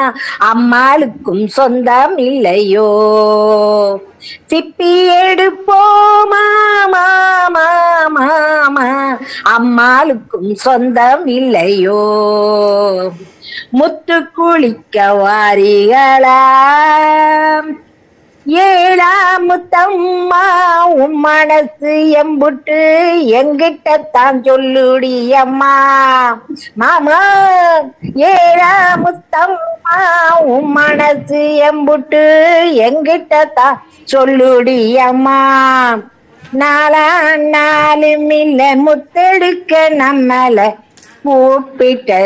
அம்மாளுக்கும் சொந்தம் இல்லையோ சிப்பி எடுப்போமா மாமா மாமா அம்மாளுக்கும் சொந்தம் இல்லையோ முத்து குளிக்க வாரிகளா ஏழாம் முத்தம்மா உன் மனசு எம்புட்டு எங்கிட்ட தான் சொல்லுடி அம்மா மாமா ஏழாம் முத்தம்மா உன் மனசு எம்புட்டு எங்கிட்ட தான் சொல்லுடி அம்மா நாளா நாளும் இல்ல முத்தெடுக்க நம்மள கூப்பிட்ட